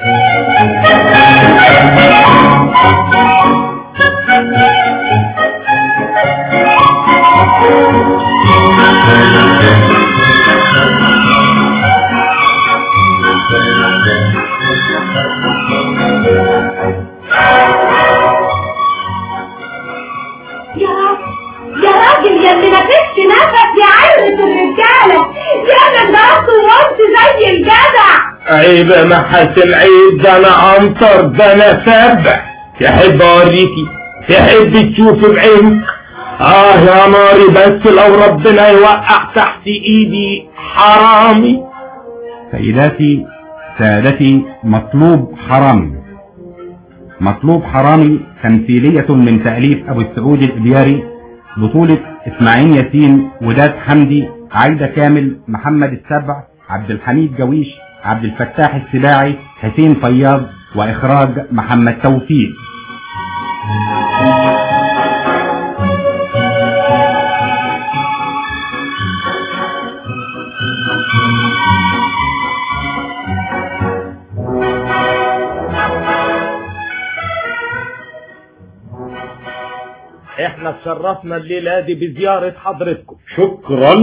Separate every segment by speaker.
Speaker 1: يا يا راجل يا اللي نفست نفس يا عرة الرجالة يا انا ضربت ومت زي الجدع
Speaker 2: عيب يا محاسن عيب ده انا عنتر ده انا سبع تحب اوريكي تحب تشوف بعينك اه يا ناري بس لو ربنا يوقع تحت ايدي حرامي
Speaker 3: سيداتي سادتي مطلوب حرامي مطلوب حرامي تمثيلية من تأليف أبو السعود الإبياري بطولة إسماعيل ياسين وداد حمدي عايدة كامل محمد السبع عبد الحميد جويش عبد الفتاح السباعي حسين فياض وإخراج محمد توفيق
Speaker 2: احنا اتشرفنا الليلة دي بزيارة حضرتكم
Speaker 4: شكرا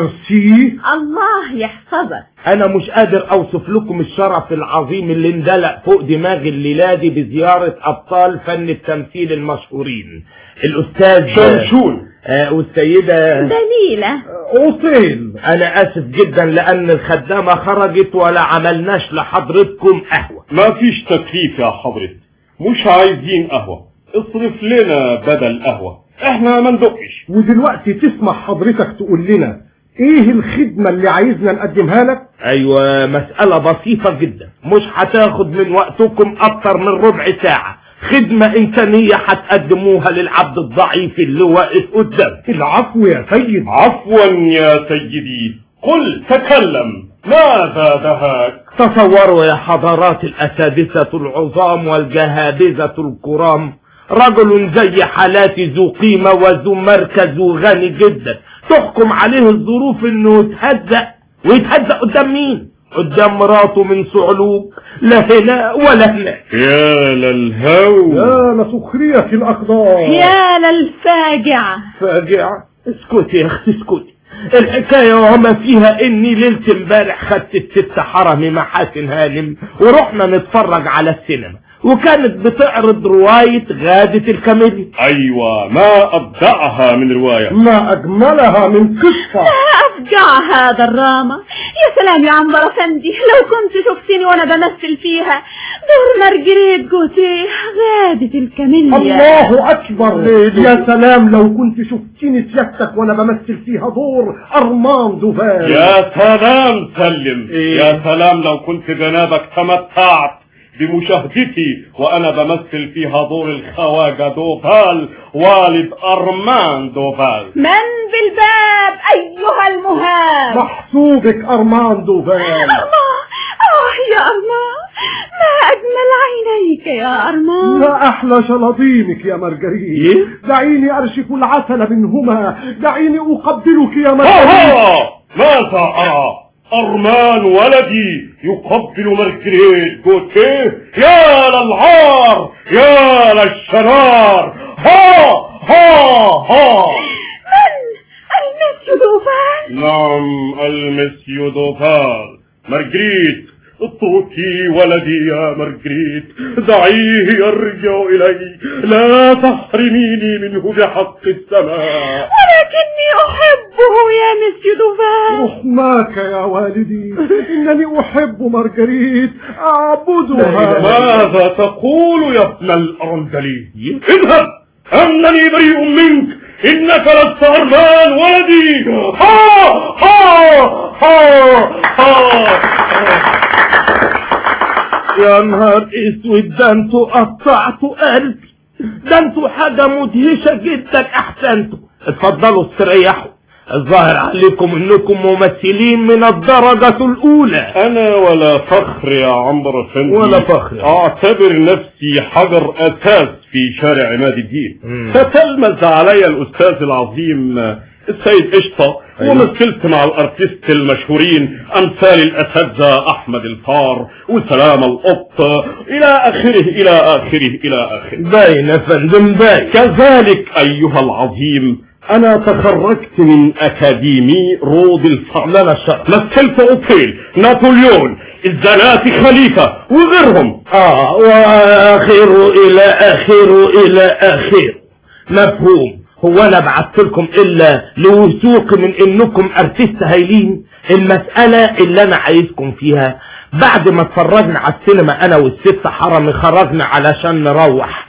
Speaker 4: ميرسي
Speaker 1: الله يحفظك
Speaker 2: انا مش قادر اوصف لكم الشرف العظيم اللي اندلق فوق دماغي الليلة دي بزيارة ابطال فن التمثيل المشهورين الاستاذ
Speaker 4: شمشون
Speaker 2: آه والسيدة
Speaker 1: دليلة
Speaker 4: اوتيل
Speaker 2: انا اسف جدا لان الخدامة خرجت ولا عملناش لحضرتكم قهوة
Speaker 4: ما فيش تكليف يا حضرة مش عايزين قهوة اصرف لنا بدل قهوة احنا ما ندقش
Speaker 5: ودلوقتي تسمح حضرتك تقول لنا ايه الخدمة اللي عايزنا نقدمها لك
Speaker 2: ايوه مسألة بسيطة جدا مش هتاخد من وقتكم اكتر من ربع ساعة خدمة انسانية هتقدموها للعبد الضعيف اللي واقف قدام
Speaker 5: العفو يا سيد
Speaker 4: عفوا يا سيدي قل تكلم ماذا دهاك
Speaker 2: تصوروا يا حضرات الاساتذة العظام والجهابذة الكرام رجل زي حالاتي ذو قيمة وذو مركز وغني جدا تحكم عليه الظروف انه يتهزأ ويتهزأ قدام مين قدام مراته من صعلوك لا هنا ولا هناك
Speaker 4: يا للهو
Speaker 5: يا لسخرية الأقدار
Speaker 1: يا للفاجعة
Speaker 2: فاجعة اسكتي يا اختي اسكتي الحكاية وما فيها اني ليلة امبارح خدت الست حرمي محاسن هانم ورحنا نتفرج على السينما وكانت بتعرض رواية غادة الكاميلي
Speaker 4: ايوه ما ابدعها من رواية
Speaker 5: ما أجملها من قصة
Speaker 1: أفجع هذا الدراما يا سلام يا عنبر أفندي لو كنت شفتني وأنا بمثل فيها دور مارجريت جوتيه غادة الكاميليا
Speaker 5: الله أكبر يا سلام لو كنت شفتني سيادتك وأنا بمثل فيها دور أرمان دوفال
Speaker 4: يا سلام سلم يا سلام لو كنت جنابك تمتعت بمشاهدتي وانا بمثل فيها دور الخواجة دوفال والد ارمان دوفال
Speaker 1: من بالباب أيها المهاب
Speaker 5: محسوبك أرمان دوفال
Speaker 1: الله آه يا أرمان ما أجمل عينيك يا أرمان
Speaker 5: ما أحلى شلاطينك يا مرجريت دعيني أرشف العسل منهما دعيني أقبلك يا مرجريت
Speaker 4: ها ماذا ارى ارمان ولدي يقبل مارجريت جوتيه يا للعار يا للشرار ها ها ها
Speaker 1: من المسيو دوفال
Speaker 4: نعم المسيو دوفال مارجريت اتركي ولدي يا مارجريت دعيه يرجع إلي لا تحرميني منه بحق السماء
Speaker 1: ولكني أحبه يا مسيو دوفال
Speaker 5: رحماك يا والدي إنني أحب مارجريت أعبدها
Speaker 4: ماذا تقول يا ابن الأرندلي اذهب أنني بريء منك إنك لست أرمان ولدي ها ها ها ها
Speaker 2: يا نهار اسود ده انتوا قطعتوا قلبي ده انتوا حاجة مدهشة جدا احسنتوا اتفضلوا استريحوا الظاهر عليكم انكم ممثلين من الدرجة الاولى
Speaker 4: أنا ولا فخر يا عمرو أفندي
Speaker 2: ولا فخر.
Speaker 4: أعتبر نفسي حجر أساس في شارع عماد الدين
Speaker 2: مم.
Speaker 4: فتلمذ علي الأستاذ العظيم السيد قشطة ومثلت مع الارتيست المشهورين امثال الاساتذة احمد الفار وسلام القط الى اخره الى اخره الى اخره
Speaker 2: باين يا فندم باين
Speaker 4: كذلك ايها العظيم انا تخرجت من اكاديمي رود الفار
Speaker 2: لنا الشرف
Speaker 4: مثلت اوتيل نابليون الزناتي خليفة وغيرهم
Speaker 2: اه واخره الى اخره الى اخره مفهوم هو انا بعت لكم الا لوثوق من انكم ارتست هايلين المسألة اللي انا عايزكم فيها بعد ما اتفرجنا على السينما انا والست حرمي خرجنا علشان نروح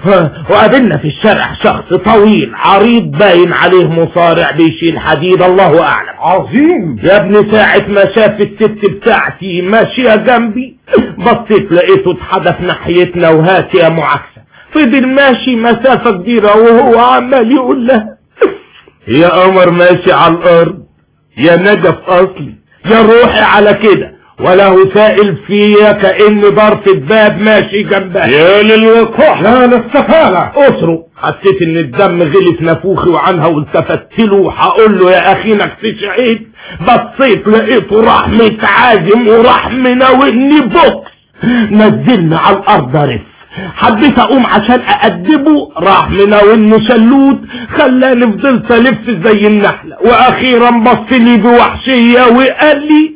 Speaker 2: وقابلنا في الشارع شخص طويل عريض باين عليه مصارع بيشيل حديد الله اعلم
Speaker 5: عظيم
Speaker 2: يا ابني ساعة ما شاف الست بتاعتي ماشية جنبي بصيت لقيته اتحدف ناحيتنا وهات يا معاكسة فضل ماشي مسافة كبيرة وهو عمال يقول لها يا قمر ماشي على الارض يا نجف اصلي يا روحي على كده وله سائل فيا كأن ضرف الباب ماشي جنبها
Speaker 4: يا للوقوح
Speaker 5: لا نستفالة
Speaker 2: اسره حسيت ان الدم غلي في نافوخي وعنها والتفت له وهقول له يا اخي نكسش عيد بصيت لقيته راح متعازم وراح مناولني بوكس نزلنا على الارض رف حبيت اقوم عشان اادبه راح مناولني شلوت خلاني فضلت الف زي النحله واخيرا بص لي بوحشيه وقال لي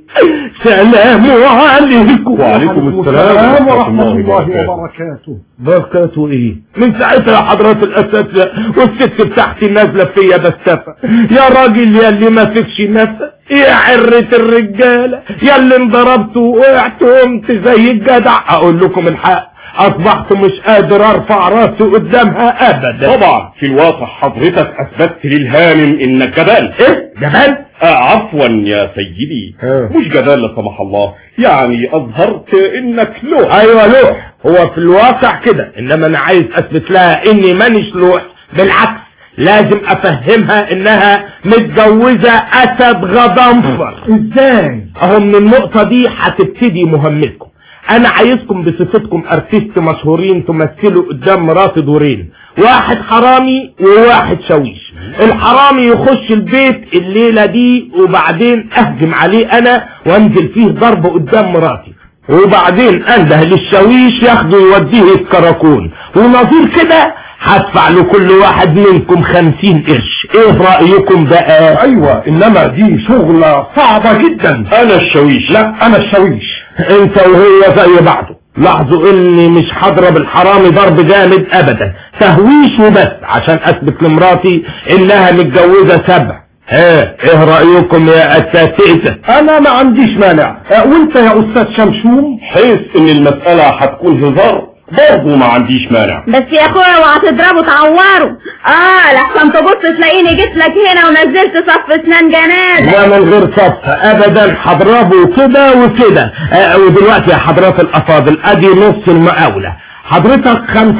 Speaker 2: سلام عليكم
Speaker 4: وعليكم السلام
Speaker 5: ورحمة الله وبركاته
Speaker 2: بركاته ايه من ساعتها يا حضرات الاساتذه والست بتاعتي نازله فيا بستفى يا راجل يا اللي ما فيكش نفس يا عرة الرجاله يا اللي انضربت ووقعت وقمت زي الجدع اقول لكم الحق اصبحت مش قادر ارفع راسي قدامها ابدا
Speaker 4: طبعا في الواقع حضرتك اثبتت للهانم انك جبان
Speaker 2: ايه جبان
Speaker 4: آه عفوا يا سيدي
Speaker 2: آه.
Speaker 4: مش جبان لا سمح الله يعني اظهرت انك لوح
Speaker 2: ايوه لوح هو في الواقع كده انما انا عايز اثبت لها اني مانيش لوح بالعكس لازم افهمها انها متجوزة اسد غضنفر
Speaker 5: ازاي
Speaker 2: اهو من النقطة دي هتبتدي مهمتكم انا عايزكم بصفتكم ارتيست مشهورين تمثلوا قدام مراتي دورين واحد حرامي وواحد شويش الحرامي يخش البيت الليلة دي وبعدين اهجم عليه انا وانزل فيه ضرب قدام مراتي وبعدين انده للشويش ياخده يوديه الكراكون ونظير كده هدفع لكل واحد منكم خمسين قرش ايه رأيكم بقى
Speaker 5: ايوه انما دي شغلة صعبة جدا
Speaker 4: انا الشويش
Speaker 5: لا انا الشويش
Speaker 2: انت وهو زي بعضه لاحظوا اني مش هضرب الحرامي ضرب جامد ابدا تهويش وبس عشان اثبت لمراتي انها متجوزة سبع ها ايه رأيكم يا اساتذة
Speaker 5: انا ما عنديش مانع أه، وانت يا استاذ شمشوم
Speaker 4: حيث ان المسألة هتكون هزار برضه ما عنديش مانع
Speaker 1: بس يا اخويا وهتضربه تعوره اه لحسن تبص تلاقيني جيت لك هنا ونزلت صف اسنان جنازه
Speaker 2: لا من غير صف ابدا هضربه كده وكده آه ودلوقتي يا حضرات الافاضل ادي نص المقاولة حضرتك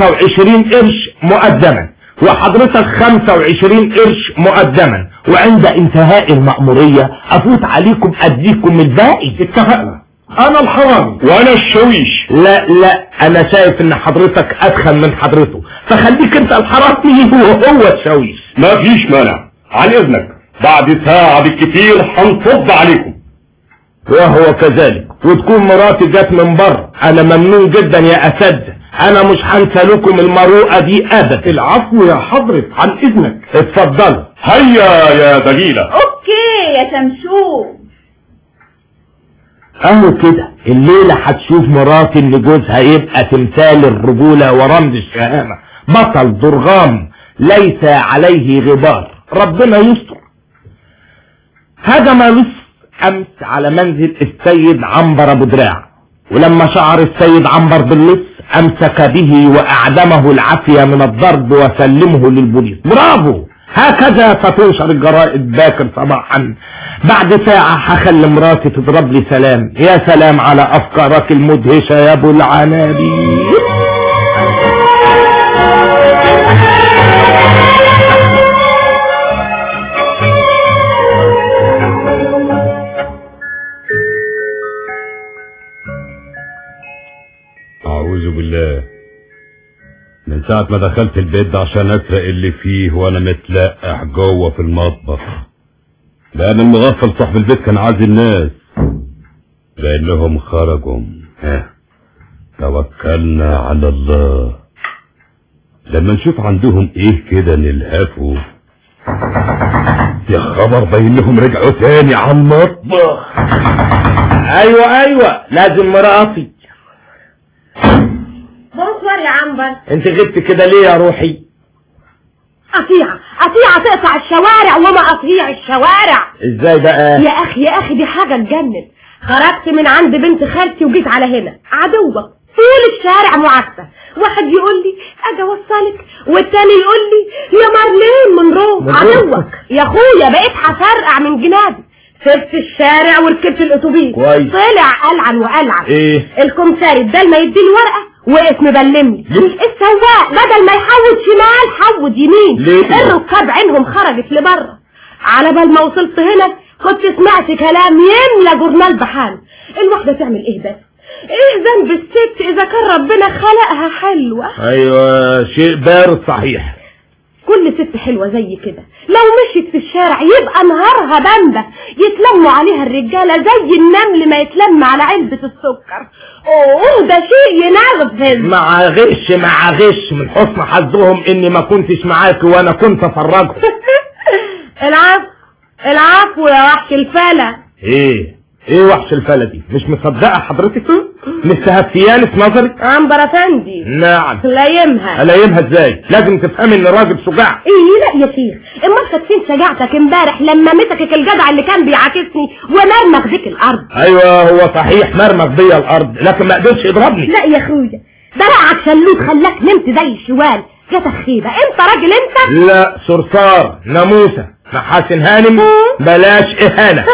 Speaker 2: 25 قرش مقدما وحضرتك 25 قرش مقدما وعند انتهاء المأمورية افوت عليكم اديكم الباقي
Speaker 5: اتفقنا انا الحرامي
Speaker 4: وانا الشويش
Speaker 2: لا لا انا شايف ان حضرتك ادخل من حضرته فخليك انت الحرامي وهو الشاويش
Speaker 4: ما فيش مانع عن اذنك بعد ساعة بالكثير هنصب عليكم
Speaker 2: وهو كذلك وتكون مراتي جت من بره انا ممنون جدا يا اساتذه انا مش هنسى لكم المروءه دي ابدا
Speaker 5: العفو يا حضرة عن اذنك
Speaker 2: اتفضلوا
Speaker 4: هيا يا دليلة
Speaker 1: اوكي يا شمشوم
Speaker 2: اهو كده الليله هتشوف مراتي اللي جوزها يبقى تمثال الرجوله ورمز الشهامه بطل درغام ليس عليه غبار ربنا يستر هجم لص امس على منزل السيد عنبر ابو دراع ولما شعر السيد عنبر باللص امسك به واعدمه العافيه من الضرب وسلمه للبوليس برافو هكذا ستنشر الجرائد باكر صباحا بعد ساعة هخلي مراتي تضرب لي سلام يا سلام على افكارك المدهشة يا ابو العنابي
Speaker 6: أعوذ بالله من ساعة ما دخلت البيت ده عشان اسرق اللي فيه وانا متلقح جوه في المطبخ لان المغفل صاحب البيت كان عازي الناس لانهم خرجوا ها توكلنا على الله لما نشوف عندهم ايه كده نلهفه يا خبر باين لهم رجعوا تاني على المطبخ
Speaker 2: ايوه ايوه لازم مراتي
Speaker 1: بونسوار يا عنبر
Speaker 2: انت غبت كده ليه يا روحي
Speaker 1: قطيعة قطيعة تقطع الشوارع وما قطيع الشوارع
Speaker 2: ازاي بقى
Speaker 1: يا اخي يا اخي دي حاجة تجنن خرجت من عند بنت خالتي وجيت على هنا عدوك طول الشارع معاكسة واحد يقول لي اجي اوصلك والتاني يقول لي يا مارلين منرو
Speaker 2: منرو.
Speaker 1: عدوك يا اخويا بقيت هفرقع من جنابي سبت الشارع وركبت الاتوبيس
Speaker 2: كويس.
Speaker 1: طلع قلعن وقلعن
Speaker 2: ايه
Speaker 1: الكمساري بدل ما يديني ورقه وقف مبلمني السواق بدل ما يحود شمال حود يمين
Speaker 2: ليه؟
Speaker 1: الركاب عينهم خرجت لبره على بال ما وصلت هنا كنت سمعت كلام يملى جورنال بحال الواحده تعمل ايه بس ايه ذنب الست اذا كان ربنا خلقها حلوه
Speaker 2: ايوه شيء بارد صحيح
Speaker 1: كل ست حلوة زي كده لو مشيت في الشارع يبقى نهارها بامبة يتلموا عليها الرجالة زي النمل ما يتلم على علبة السكر اوه ده شيء ينغفز
Speaker 2: مع غش مع غش من حسن حظهم اني ما كنتش معاك وانا كنت افرجهم
Speaker 1: العفو العفو يا وحش الفلا
Speaker 2: ايه ايه وحش الفلا دي مش مصدقه حضرتك مستهفياني في نظرك
Speaker 1: عنبر افندي
Speaker 2: نعم
Speaker 1: لايمها
Speaker 2: الايمها ازاي لازم تفهمي ان الراجل شجاع
Speaker 1: ايه لا يا شيخ امال كانت فين شجاعتك امبارح لما مسكك الجدع اللي كان بيعاكسني ومرمك بيك الارض
Speaker 2: ايوه هو صحيح مرمك بيا الارض لكن ما قدرش يضربني
Speaker 1: لا يا اخويا ده رقعك شلوت خلاك نمت زي الشوال جاتك خيبة انت راجل انت
Speaker 2: لا صرصار ناموسه محاسن هانم بلاش اهانه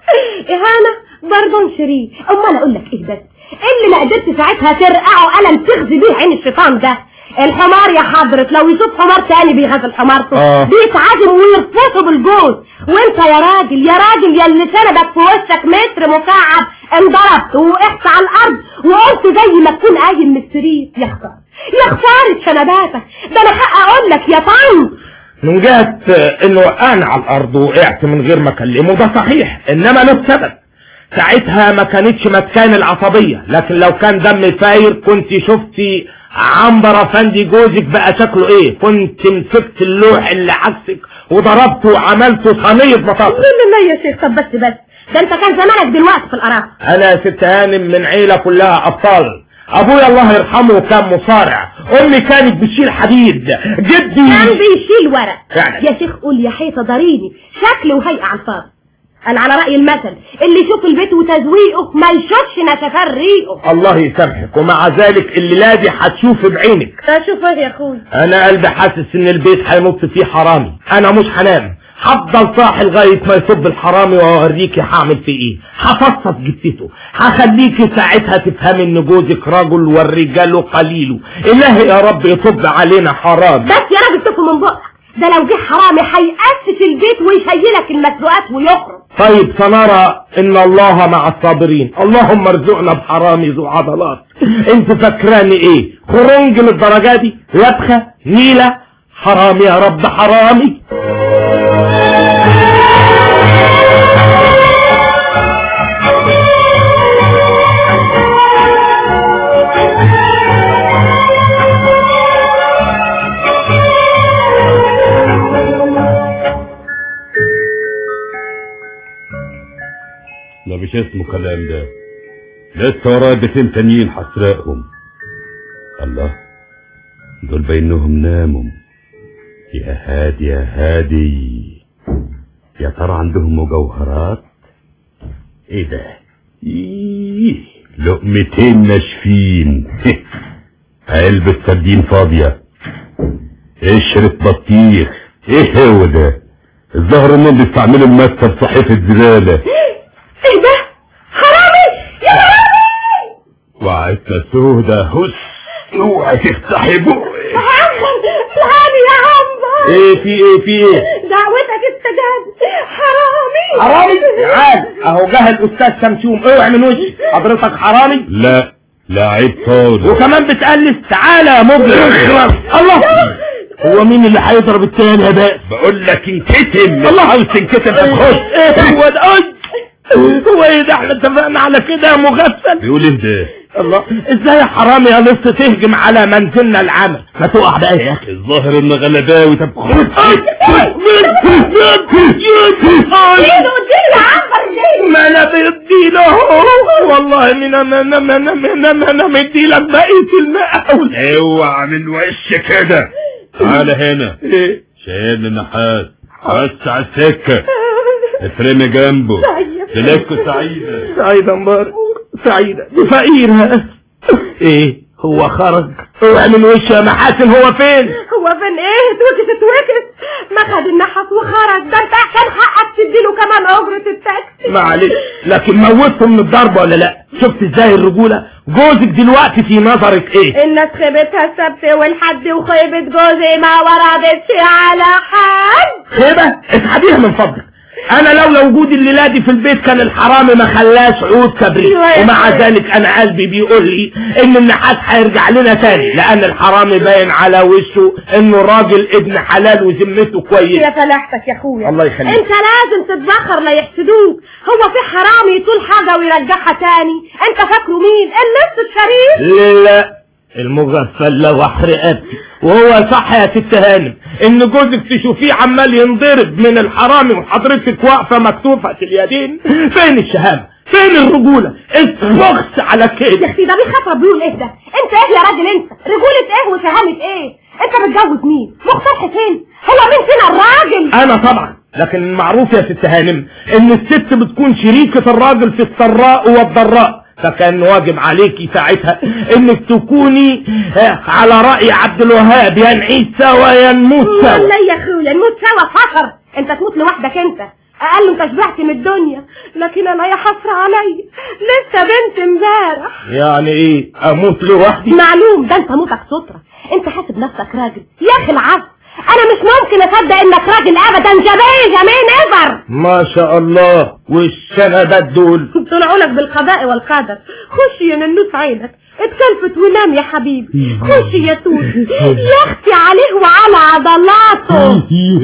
Speaker 1: اهانة برضون شري امال اقول لك ايه بس اللي ما قدرت ساعتها ترقعه قلم تغزي بيه عين الشيطان ده الحمار يا حضرة لو يشوف حمار تاني بيغزل حمارته
Speaker 2: آه.
Speaker 1: بيتعاجم ويرفصه بالجوز وانت يا راجل يا راجل يا اللي سندك في وشك متر مكعب انضربت ووقعت على الارض وقلت زي ما تكون قايم من السرير يا خسارة يا خسارة شنباتك ده انا حق اقول لك يا طنط
Speaker 2: من جهة انه وقعنا على الارض وقعت من غير ما اكلمه ده صحيح انما له سبب ساعتها ما كانتش مكان العصبية لكن لو كان دم فاير كنت شفتي عنبر افندي جوزك بقى شكله ايه كنت مسكت اللوح اللي عكسك وضربته وعملته صينية بطاطس
Speaker 1: لا لا يا شيخ طب بس بس ده انت كان زمانك دلوقتي في القرار
Speaker 2: انا يا ست هانم من عيلة كلها ابطال ابويا الله يرحمه كان مصارع امي كانت بتشيل حديد جدي
Speaker 1: كان بيشيل ورق
Speaker 2: فعلا.
Speaker 1: يا شيخ قول يا حيطة ضريني شكل وهيئة على الفاضي قال على رأي المثل اللي يشوف البيت وتزويقه ما يشوفش نشفان ريقه
Speaker 2: الله يسامحك ومع ذلك الليلة دي هتشوف بعينك
Speaker 1: اشوف ايه يا اخوي
Speaker 2: انا قلبي حاسس ان البيت هينط فيه حرامي انا مش هنام هفضل صاحي لغايه ما يصب الحرامي واوريكي هعمل فيه ايه هفصص جثته هخليكي ساعتها تفهمي ان جوزك رجل والرجال قليل الهي يا رب يصب علينا حرام
Speaker 1: بس يا راجل تفهم من بقك ده لو جه حرامي هيأسس البيت ويشيلك المسروقات ويخرج
Speaker 2: طيب سنرى ان الله مع الصابرين اللهم ارزقنا بحرامي ذو عضلات انت فاكراني ايه خرنج للدرجه دي لبخه نيله حرامي يا رب حرامي
Speaker 6: ما فيش اسمه كلام ده لسه ورايا بيتين تانيين هسرقهم الله دول بينهم ناموا يا هادي يا هادي يا ترى عندهم مجوهرات ايه ده إيه لقمتين ناشفين علبة سردين فاضية قشرة بطيخ ايه هو ده الظهر انهم بيستعملوا المكتب صحيفة زبالة
Speaker 1: ايه ده حرامي يا حرامي
Speaker 6: وعدت سودة هس اوعى تفتحي بقك
Speaker 1: الهاني يا عنبر
Speaker 2: ايه في ايه في ايه
Speaker 1: دعوتك استجاب حرامي
Speaker 2: حرامي تعال اهو جه الاستاذ سمسوم اوعى من وشي حضرتك حرامي
Speaker 6: لا لعيب طول
Speaker 2: وكمان بتقلس تعالى يا مجرم الله هو مين اللي هيضرب التاني يا بقى
Speaker 6: بقول لك انكتم
Speaker 2: الله.
Speaker 6: عاوز تنكتم تخش
Speaker 2: ايه هو ده أي. هو ايه ده احنا اتفقنا على كده يا مغفل
Speaker 6: بيقول ايه ده
Speaker 2: الله ازاي يا حرامي يا لص تهجم على منزلنا العمل ما تقع بقى يا اخي
Speaker 6: الظاهر ان غلباوي طب خد
Speaker 1: ايده اديله يا عنبر اديله
Speaker 2: ما انا بديله والله من انا انا انا انا انا انا مديلك بقيه المقاول
Speaker 6: اوعى من وش كده تعالى هنا
Speaker 2: ايه
Speaker 6: شايل النحاس وسع السكة افرمي جنبه سلكه سعيدة
Speaker 2: سعيدة مبارك سعيدة دي فقيرة ايه هو خرج اوعى من وش يا محاسن هو فين
Speaker 1: هو فين ايه اتوكس اتوكس ما خد النحس وخرج ده انت كان حقك تديله كمان اجرة التاكسي
Speaker 2: معلش لكن موته من الضربة ولا لا شفت ازاي الرجولة جوزك دلوقتي في نظرك ايه
Speaker 1: الناس خيبتها السبت والحد وخيبة جوزي ما وردتش على حد
Speaker 2: خيبة اسحبيها من فضلك انا لولا وجودي الليلة دي في البيت كان الحرامي ما خلاش عود كبريت
Speaker 1: أيوة يا
Speaker 2: ومع
Speaker 1: أخويا.
Speaker 2: ذلك انا قلبي بيقول لي ان النحاس هيرجع لنا تاني لان الحرامي باين على وشه انه راجل ابن حلال وذمته كويس
Speaker 1: يا فلاحتك يا اخويا
Speaker 2: الله يخليك.
Speaker 1: انت لازم تتبخر لا يحسدوك هو في حرامي يطول حاجة ويرجعها تاني انت فاكره مين اللص الشريف
Speaker 2: لا المغفل لو رقبتي وهو صح يا ست هانم ان جوزك تشوفيه عمال ينضرب من الحرامي وحضرتك واقفه مكتوفه اليدين فين الشهامه فين الرجوله الفخس على
Speaker 1: يا
Speaker 2: كده
Speaker 1: اختي ده بيخاف ربنا ايه ده انت ايه يا راجل انت رجولة ايه وشهامة ايه انت متجوز مين مختار حسين هو مين فينا الراجل
Speaker 2: انا طبعا لكن المعروف يا ست هانم ان الست بتكون شريكة الراجل في السراء والضراء فكان واجب عليكي ساعتها انك تكوني آه، على رأي عبد الوهاب يا نعيش سوا يا نموت سوا
Speaker 1: والله يا اخويا نموت سوا فخر انت تموت لوحدك انت اقل انت شبعت من الدنيا لكن انا يا حسرة عليا لسه بنت امبارح
Speaker 2: يعني ايه اموت لوحدي
Speaker 1: معلوم ده انت موتك سترة انت حاسب نفسك راجل يا اخي العفو انا مش ممكن اصدق انك راجل ابدا جميل جميل ايفر
Speaker 2: ما شاء الله والشنبات دول
Speaker 1: طلعوا لك بالقضاء والقدر خش يا ننوس عينك اتكلفت ونام يا حبيبي خش يا توت يا اختي عليه وعلى عضلاته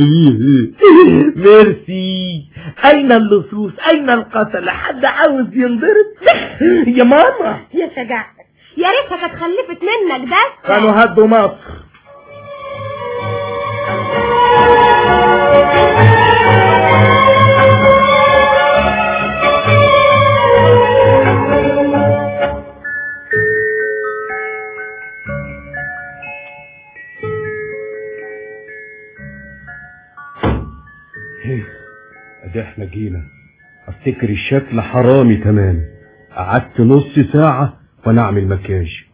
Speaker 2: ميرسي اين اللصوص اين القتل حد عاوز ينضرب يا ماما
Speaker 1: يا شجاعتك يا ريتها كانت خلفت منك بس
Speaker 2: كانوا هدوا مصر
Speaker 5: ادي احنا جينا افتكر الشكل حرامي تمام قعدت نص ساعة وانا اعمل مكياج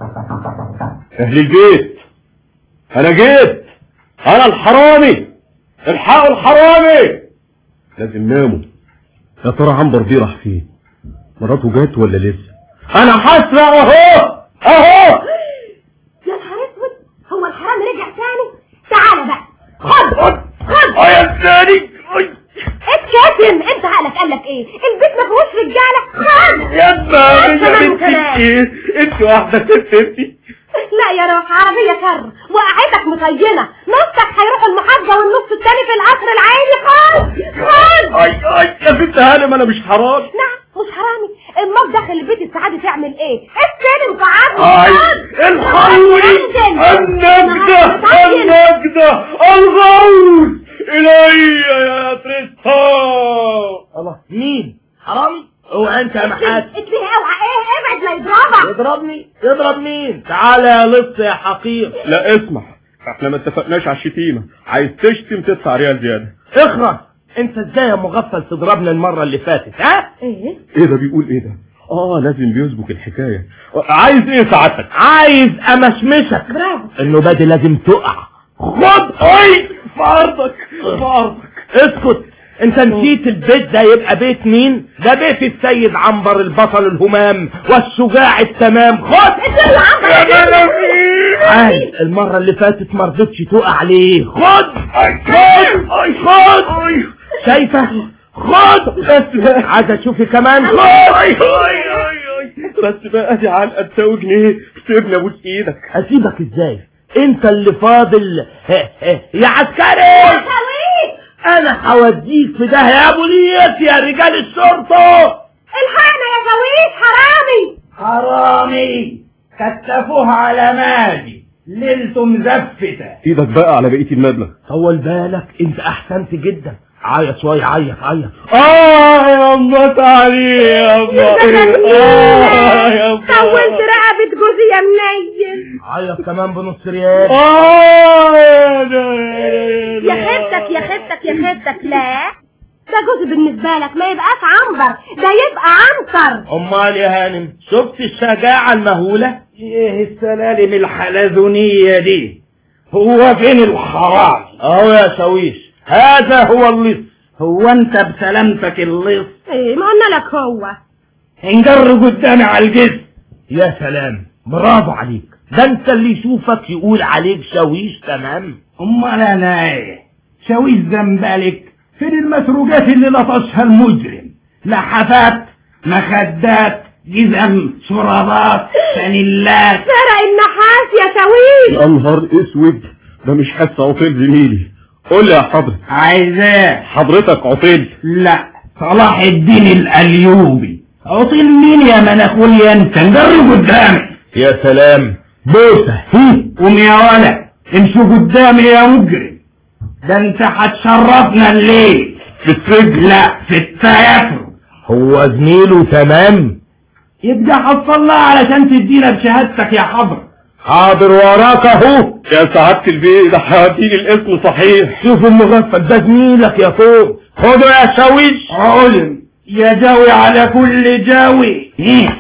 Speaker 4: اهل البيت انا جيت انا الحرامي الحقوا الحرامي
Speaker 5: لازم ناموا يا ترى عنبر بيه راح فين مراته جات ولا لسه
Speaker 4: انا حاسة اهو اهو
Speaker 1: يا نهار اسود هو الحرام رجع تاني تعالى بقى خد خد خد
Speaker 4: اه يا ساني
Speaker 1: اتكتم انت عقلك قالك ايه البيت ما فيهوش رجاله خد
Speaker 4: يا دماغي يا
Speaker 1: كمان
Speaker 4: بنتي
Speaker 1: كلام.
Speaker 4: ايه انت واحدة ستتي
Speaker 1: لا يا روح عربية كر وقعتك مطينة نصك هيروح المحافظة والنص التاني في القصر العيني خد خد
Speaker 4: اي اي يا بنت هانم انا مش حرام
Speaker 1: نعم مش حرامي امال داخل البيت السعادة تعمل ايه استلم تعبني
Speaker 4: اي الحقوني النجدة النجدة الغوث الي يا تريستان
Speaker 2: الله مين حرامي هو انت يا محاسن
Speaker 1: اتليه اوعى ايه ابعد لا يضربك
Speaker 2: يضربني يضرب مين تعالى يا لص يا حقير
Speaker 4: لا اسمح احنا ما اتفقناش على الشتيمة عايز تشتم تدفع ريال زيادة
Speaker 2: اخرس انت ازاي يا مغفل تضربنا المرة اللي فاتت ها
Speaker 1: ايه
Speaker 4: ايه ده بيقول ايه ده اه لازم بيسبك الحكاية عايز ايه سعادتك
Speaker 2: عايز امشمشك
Speaker 1: برافو
Speaker 2: النوبة دي لازم تقع خد اي
Speaker 4: في عرضك في عرضك
Speaker 2: اسكت انت نسيت البيت ده يبقى بيت مين ده بيت السيد عنبر البطل الهمام والشجاع التمام خد
Speaker 1: اتليه يا عم
Speaker 2: عال المرة اللي فاتت ما رضتش تقع ليه خد خد خد شايفة خد بس عايز اشوفي كمان خد
Speaker 5: بس بقى دي علقة تساوي جنيه سيبني ابوس ايدك
Speaker 2: اسيبك ازاي انت اللي فاضل ها ها يا عسكري
Speaker 1: شويش
Speaker 2: انا هوديك في ده يا بوليس يا رجال الشرطة
Speaker 1: الحقنا يا شويش حرامي
Speaker 3: حرامي كتفوه على مالي ليلته مزفتة
Speaker 5: ايدك بقى على بقية المبلغ
Speaker 2: طول بالك انت احسنت جدا عيط شوية عيط عيط
Speaker 5: اه يا أما تعالي يا أما اه يا أما
Speaker 1: طولت رقبة جوزي يا منيل
Speaker 2: عيط كمان بنص ريال
Speaker 5: اه يا ده-
Speaker 1: يا خيبتك يا خيبتك يا خيبتك لا ده جوزي بالنسبة لك ما يبقاش عنبر ده يبقى عنتر
Speaker 2: امال يا هانم شفت الشجاعة المهولة
Speaker 3: ايه السلالم الحلزونية دي هو فين الحرام
Speaker 2: اهو يا شاويش هذا هو اللص
Speaker 3: هو انت بسلامتك اللص
Speaker 1: ايه ما قلنا لك هو
Speaker 3: انجر قدامي على الجسم
Speaker 2: يا سلام برافو عليك ده انت اللي يشوفك يقول عليك شاويش تمام
Speaker 3: امال انا ايه شاويش زنبلك فين المسروقات اللي لطشها المجرم لحفات مخدات جزم شرابات فانيلات
Speaker 1: سرق النحاس يا شاويش
Speaker 5: يا نهار اسود ده مش حاسة عطيل زميلي قول لي يا حضرتك
Speaker 3: عايزاه
Speaker 5: حضرتك عطيل
Speaker 3: لا صلاح الدين الايوبي عطيل مين يا من اخويا انت نجرب قدامي
Speaker 2: يا سلام بوسة
Speaker 3: هي قوم يا ولد امشوا قدامي يا مجرم ده انت هتشرفنا الليل
Speaker 5: في السجن
Speaker 3: لا في التياترو
Speaker 2: هو زميله تمام
Speaker 3: يبقى حصل لها علشان تدينا بشهادتك يا حضر
Speaker 2: حاضر وراك اهو
Speaker 5: يا سعادة البيه ده هديني الاسم صحيح
Speaker 2: شوف المغفل ده زميلك يا فوق خده يا شاويش
Speaker 3: علم يا جاوي على كل جاوي ايه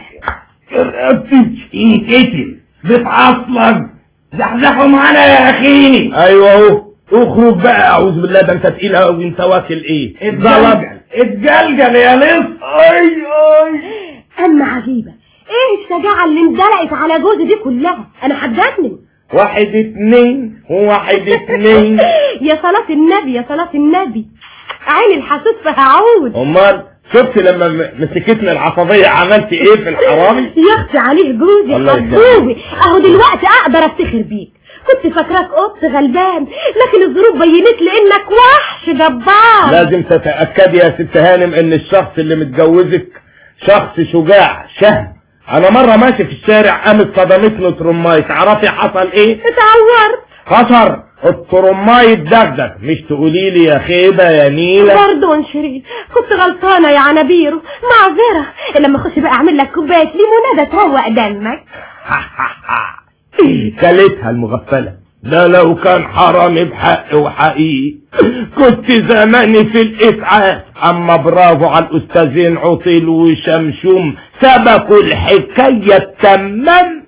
Speaker 3: رقبتك انكتل بتعصلك زحزحوا معانا يا اخيني
Speaker 2: ايوه اهو اخرج بقى اعوذ بالله ده انت تقيل قوي انت واكل ايه
Speaker 3: اتجلجل اتجلجل يا لص اي اي
Speaker 1: اما عجيبة ايه الشجاعة اللي اندلقت على جوزي دي كلها انا حددني
Speaker 2: واحد اتنين واحد اتنين
Speaker 1: يا صلاة النبي يا صلاة النبي عيني الحسود فهعود
Speaker 2: امال شفت لما م- مسكتنا العصبية عملت ايه في الحرامي
Speaker 1: يخفي عليه جوزي
Speaker 2: الله يسلمك.
Speaker 1: حبوبي اهو دلوقتي اقدر افتخر بيك كنت فاكراك قط غلبان لكن الظروف بينت لي انك وحش جبار
Speaker 2: لازم تتأكدي يا ست هانم ان الشخص اللي متجوزك شخص شجاع شهم انا مرة ماشي في الشارع قامت صدمتني ترماي تعرفي حصل ايه
Speaker 1: اتعورت
Speaker 2: خطر الترماي اتدغدغ مش تقولي لي يا خيبة يا نيلة
Speaker 1: برضه شيرين كنت غلطانة يا عنابيرو معذرة لما اخش بقى اعمل لك كوباية ليمونادة تروق دمك
Speaker 2: كلتها المغفلة ده لو كان حرامي بحق وحقيقي كنت زماني في الإسعاف أما برافو على الأستاذين عطيل وشمشوم سبكوا الحكاية تمام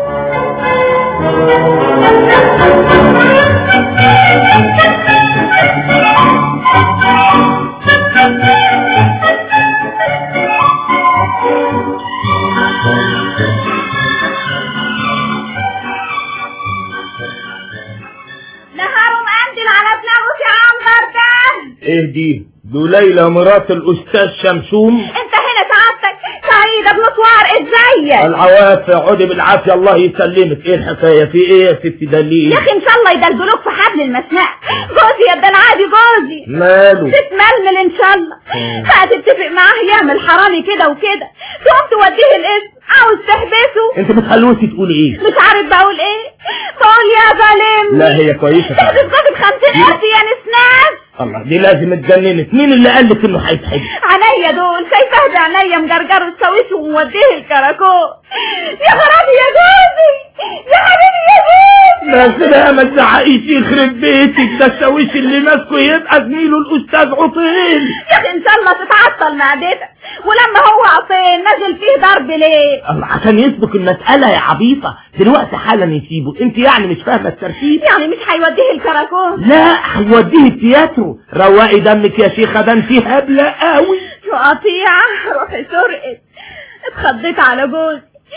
Speaker 1: نهار مقندل على دماغه في عنبر ده
Speaker 2: ايه دي دو ليلى مرات الأستاذ شمشوم
Speaker 1: انت هنا سعادتك سعيدة بنطوار ازيك
Speaker 2: العواف عودي بالعافية الله يسلمك ايه الحكاية في ايه يا ست دليل
Speaker 1: يا اخي ان شاء الله يدلدلوك في حبل المسناء جوزي يا ابن عادي جوزي
Speaker 2: ماله
Speaker 1: تتململ ان شاء الله هتتفق معاه يعمل حرامي كده وكده تقوم توديه الاسم عاوز تحبسه
Speaker 2: انت بتخلوتي تقولي ايه
Speaker 1: مش عارف بقول ايه بقول يا ظالم
Speaker 2: لا هي كويسة
Speaker 1: تحبس راجل خمسين قرش يا نسناس
Speaker 2: الله دي لازم اتجننت مين اللي قال لك انه هيتحبس
Speaker 1: عينيا دول شايفاه بعينيا مجرجر السويس وموديه الكراكون يا خرابي يا جوزي يا حبيبي يا جوزي
Speaker 2: بس بقى ما تزعقيش يخرب بيتك ده الشاويش اللي ماسكه يبقى زميله الاستاذ عطيل
Speaker 1: يا اخي ان شاء الله تتعطل معدتك ولما هو عطين نزل فيه ضرب ليه
Speaker 2: الله عشان يسبق المسألة يا عبيطة دلوقتي حالا يسيبه انت يعني مش فاهمة الترتيب
Speaker 1: يعني مش هيوديه الكراكون
Speaker 2: لا هيوديه التياترو روقي دمك يا شيخة ده انت هبلة قوي
Speaker 1: شو قطيعة روحي سرقت اتخضيت على جوزي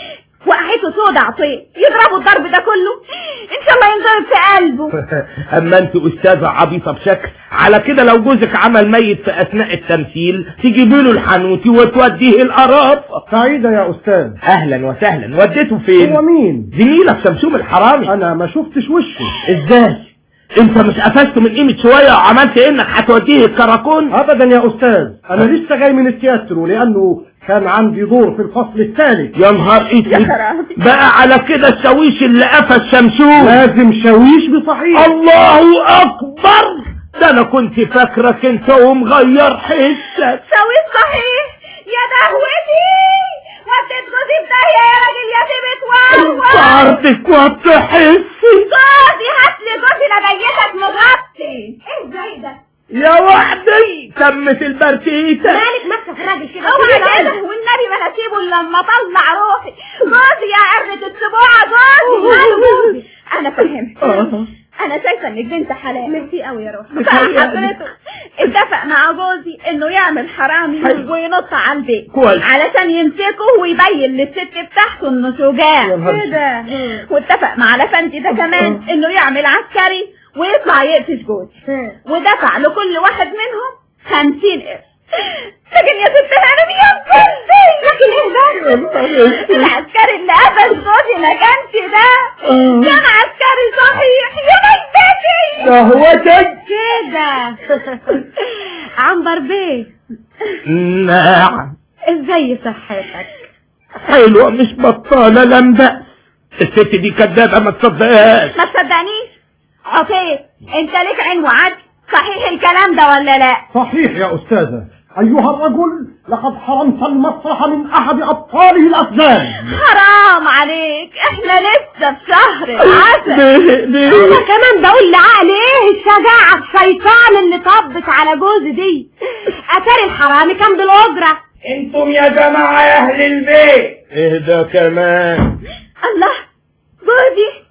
Speaker 7: وقعته سودا عطيه يضربوا الضرب ده كله ان شاء الله ينضرب في قلبه
Speaker 2: اما انت استاذة عبيطة بشكل على كده لو جوزك عمل ميت في اثناء التمثيل تجيبي له الحنوتي وتوديه القرافة
Speaker 5: سعيدة يا أستاذ
Speaker 2: اهلا وسهلا وديته
Speaker 5: هو
Speaker 2: فين
Speaker 5: مين؟
Speaker 2: زميلك شمشوم الحرامي
Speaker 5: أنا ما شفتش وشه
Speaker 2: ازاي انت مش قفشت من قيمة شوية وعملت انك هتوديه الكراكون
Speaker 5: أبدا يا أستاذ أنا لسه جاي من التياترو لأنه كان عندي دور في الفصل الثالث
Speaker 2: يا نهار
Speaker 7: يا
Speaker 2: اسود
Speaker 7: خرابي
Speaker 2: بقى على كده الشاويش اللي قفش شمشوم
Speaker 5: لازم شاويش بصحيح
Speaker 2: الله اكبر ده انا كنت فاكرك انت ومغير حسك
Speaker 7: سويت صحيح يا دهوتي وديت جوزي في داهية يا راجل يا سيبت وهو
Speaker 2: صارتك وبتحسي
Speaker 7: جوزي هات لي جوزي لبيتك مغطي ايه ازاي ده
Speaker 2: يا وحدي تمت البرتيتة
Speaker 1: مالك ماسكه في الراجل كده
Speaker 7: هو
Speaker 1: سيبي
Speaker 7: كده
Speaker 1: العيب.
Speaker 7: والنبي ما هسيبه الا لما اطلع روحي جوزي يا قرة السبوعة جوزي
Speaker 1: ماله جوزي؟
Speaker 7: انا فهمت انا شايفه انك بنت حلال
Speaker 1: ميرسي قوي يا روحي
Speaker 7: حضرته اتفق مع جوزي انه يعمل حرامي وينط على البيت
Speaker 2: كويس.
Speaker 7: علشان يمسكه ويبين للست بتاعته انه شجاع كده واتفق مع لفندي ده كمان انه يعمل عسكري ويطلع يقفش جوزي ودفع لكل واحد منهم خمسين قرش لكن يا ست هانم يا بنتي لكن ايه ده العسكري اللي قفش جوزي ما كانش ده كان عسكري صحيح يا بنتي
Speaker 2: شهوتك
Speaker 1: كده عنبر بيه
Speaker 2: نعم
Speaker 1: ازاي صحتك
Speaker 2: حلوة مش بطالة لم بأس الست دي كدابة ما تصدقهاش
Speaker 7: ما تصدقنيش عطية انت ليك عين وعدل صحيح الكلام ده ولا لا
Speaker 5: صحيح يا أستاذة أيها الرجل لقد حرمت المسرح من أحد أبطاله الأفلام
Speaker 7: حرام عليك احنا لسه في شهر العسل
Speaker 2: ليه ليه
Speaker 1: انا كمان بقول لعقلي ايه الشجاعة الشيطان اللي طبت على جوزي دي اتاري الحرامي كان بالاجرة
Speaker 2: انتم يا جماعة يا اهل البيت ايه ده كمان
Speaker 7: الله جوزي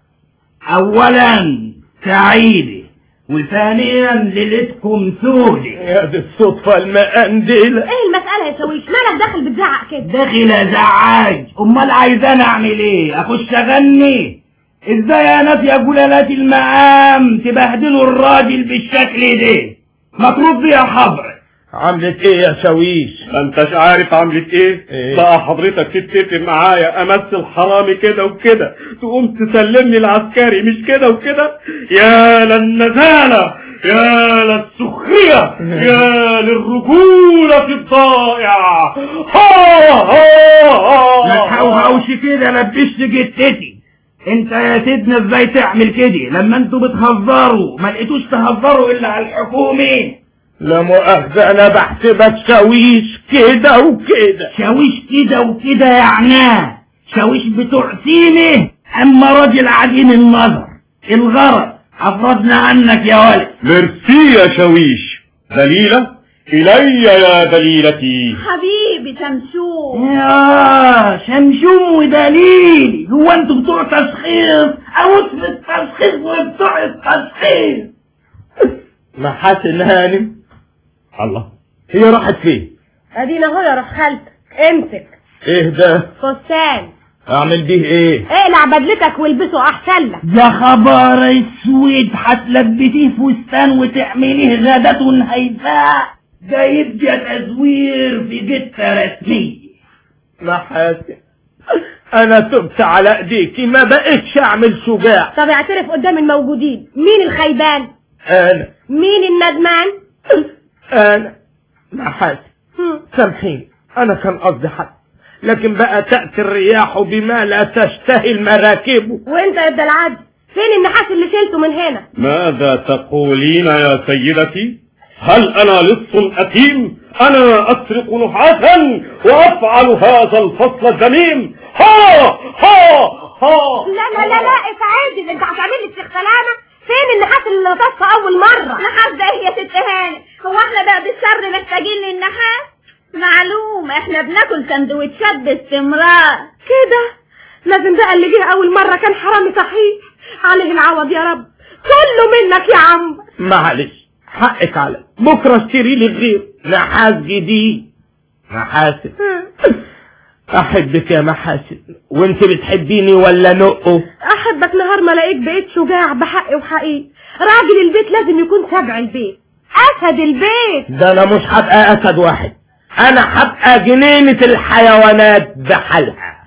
Speaker 8: اولا سعيدة وثانيا ليلتكم سودة
Speaker 2: يا دي الصدفة المقندلة
Speaker 1: ايه المسألة يا شويش مالك داخل بتزعق كده
Speaker 8: داخل ازعاج امال عايزاني اعمل ايه اخش اغني ازاي يا ناس يا جلالات المقام تبهدلوا الراجل بالشكل ده ما ترد يا حضرة
Speaker 2: عملت ايه يا شاويش
Speaker 4: ما انتش عارف عملت ايه
Speaker 2: إيه؟
Speaker 4: بقى حضرتك تتفق معايا امثل حرامي كده وكده تقوم تسلمني العسكري مش كده وكده يا للنزالة يا للسخرية يا للرجولة الضائعة ها ها
Speaker 8: ما
Speaker 4: ها
Speaker 8: تحوهوش كده لبشت جتتي انت يا سيدنا ازاي تعمل كده لما انتوا بتهزروا ما لقيتوش تهزروا الا على الحكومة
Speaker 2: لا مؤاخذة انا بحسبك شاويش كده وكده
Speaker 8: شاويش كده وكده يعناه شاويش بتوع سيمه اما راجل عديم النظر الغرض افرضنا عنك يا ولد
Speaker 4: ميرسي يا شاويش دليلة إلي يا دليلتي
Speaker 7: حبيبي شمشون
Speaker 8: يا شمشوم ودليل هو انتوا بتوع تشخيص او اسم التشخيص وبتوع التشخيص
Speaker 2: محاسن هانم
Speaker 4: الله
Speaker 2: هي راحت فين
Speaker 1: ادينا اهو يا روح خالتك امسك
Speaker 2: ايه ده
Speaker 1: فستان
Speaker 2: اعمل بيه ايه
Speaker 1: اقلع بدلتك والبسه احسن لك
Speaker 8: يا خبر اسود هتلبسيه فستان وتعمليه غداة هيفاء ده يبقى تزوير في جتة رسمية
Speaker 2: محاسن انا تبت على ايديكي ما بقتش اعمل شجاع
Speaker 1: طب اعترف قدام الموجودين مين الخيبان
Speaker 2: انا
Speaker 1: مين الندمان
Speaker 2: انا محاسن سامحيني انا كان قصدي حد لكن بقى تأتي الرياح بما لا تشتهي المراكب
Speaker 1: وانت يا ابن العدل فين النحاس اللي شلته من هنا
Speaker 4: ماذا تقولين يا سيدتي هل أنا لص أثيم أنا أسرق نحاسا وأفعل هذا الفصل الذميم ها ها ها
Speaker 1: لا لا لا لا اسعادي انت هتعمل لي استخسلانه فين النحاس اللي لطفته اول مره
Speaker 7: نحاس ده إيه يا ست هاني هو احنا بعد الشر محتاجين للنحاس معلوم احنا بناكل سندوتشات باستمرار
Speaker 1: كده لازم بقى اللي جه اول مره كان حرامي صحيح عليه العوض يا رب كله منك يا عم
Speaker 2: معلش حقك علي بكره اشتري لي غير نحاس جديد محاسن احبك يا محاسن وانت بتحبيني ولا نقه
Speaker 1: احبك نهار ما الاقيك بقيت شجاع بحق وحقيقي راجل البيت لازم يكون سبع البيت اسد البيت
Speaker 2: ده انا مش هبقى اسد واحد انا هبقى جنينة الحيوانات بحالها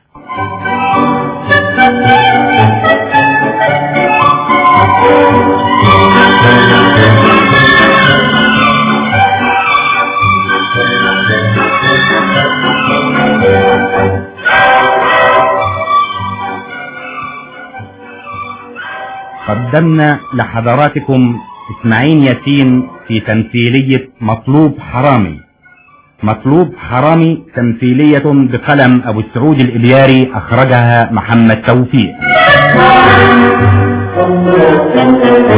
Speaker 3: قدمنا لحضراتكم اسماعيل ياسين في تمثيلية مطلوب حرامي مطلوب حرامي تمثيلية بقلم أبو السعود الإبياري أخرجها محمد توفيق